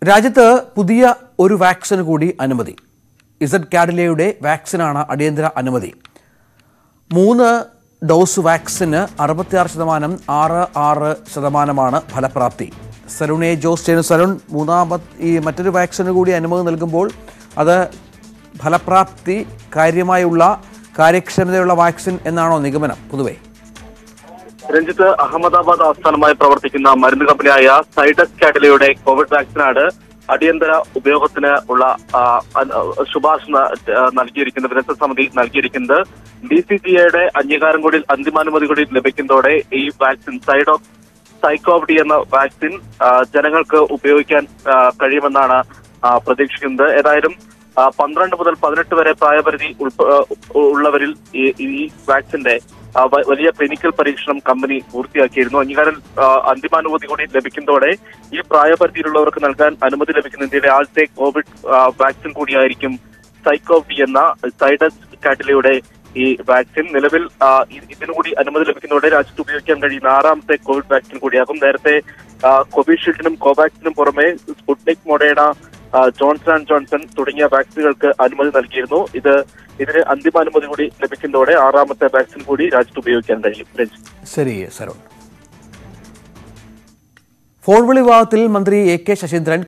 രാജ്യത്ത് പുതിയ ഒരു വാക്സിന് കൂടി അനുമതി ഇസഡ് കാഡിലയുടെ വാക്സിനാണ് അടിയന്തര അനുമതി മൂന്ന് ഡോസ് വാക്സിന് അറുപത്തിയാറ് ശതമാനം ആറ് ആറ് ശതമാനമാണ് ഫലപ്രാപ്തി സരുണെ ജോസ് ചെയ്യുന്ന സരുൺ മൂന്നാമത് ഈ മറ്റൊരു വാക്സിന് കൂടി അനുമതി നൽകുമ്പോൾ അത് ഫലപ്രാപ്തി കാര്യമായുള്ള കാര്യക്ഷമതയുള്ള വാക്സിൻ എന്നാണോ നിഗമനം പൊതുവേ രഞ്ജിത്ത് അഹമ്മദാബാദ് ആസ്ഥാനമായി പ്രവർത്തിക്കുന്ന മരുന്ന് കമ്പനിയായ സൈഡസ് കാഡിലയുടെ കോവിഡ് വാക്സിനാണ് അടിയന്തര ഉപയോഗത്തിന് ഉള്ള ആ, അ- ശുപാർശ ന- ആ, നൽകിയിരിക്കുന്നത് വിദഗ്ധ സമിതി നൽകിയിരിക്കുന്നത് ഡി സി ജി എയുടെ അംഗീകാരം കൂടി അന്തിമാനുമതി കൂടി ലഭിക്കുന്നതോടെ ഈ വാക്സിൻ സൈഡോ സൈക്കോവ് ഡി എന്ന വാക്സിൻ ആ, ജനങ്ങൾക്ക് ഉപയോഗിക്കാൻ ആ, കഴിയുമെന്നാണ് ആ, പ്രതീക്ഷിക്കുന്നത് ഏതായാലും ആ, പന്ത്രണ്ട് മുതൽ പതിനെട്ട് വരെ പ്രായപരിധി ഉൾപ്പ- ആ, ഉള്ളവരിൽ ഈ ഈ വാക്സിന്റെ ആ, വ- വലിയ ക്ലിനിക്കൽ പരീക്ഷണം കമ്പനി പൂർത്തിയാക്കിയിരുന്നു അംഗീകാരം ആ, അന്തിമാനുമതി കൂടി ലഭിക്കുന്നതോടെ ഈ പ്രായപരിധിയിലുള്ളവർക്ക് നൽകാൻ അനുമതി ലഭിക്കുന്ന ഇന്ത്യയിലെ ആദ്യത്തെ കോവിഡ് ആ, വാക്സിൻ കൂടിയായിരിക്കും സൈക്കോവ് ഡി എന്ന സൈഡസ് കാറ്റിലയുടെ ഈ വാക്സിൻ നിലവിൽ ആ, ഇ- ഇതിനുകൂടി അനുമതി ലഭിക്കുന്നതോടെ രാജ്യത്ത് ഉപയോഗിക്കാൻ കഴിയുന്ന ആറാമത്തെ കോവിഡ് വാക്സിൻ കൂടിയാകും നേരത്തെ ആ, കോവിഷീൽഡിനും കോവാക്സിനും പുറമെ സ്പുട്നിക് മൊഡേണ ആ, ജോൺസൺ ആൻഡ് ജോൺസൺ തുടങ്ങിയ വാക്സിനുകൾക്ക് അനുമതി നൽകിയിരുന്നു ഇത് ഇതിന് അന്തിമ അനുമതി കൂടി ലഭിക്കുന്നതോടെ ആറാമത്തെ വാക്സിൻ കൂടി രാജ്യത്ത് ഉപയോഗിക്കാൻ കഴിയും രഞ്ജിത്ത് ശരി സരുൺ ഫോൺ വിളി വിവാദത്തിൽ മന്ത്രി എ കെ ശശീന്ദ്രൻ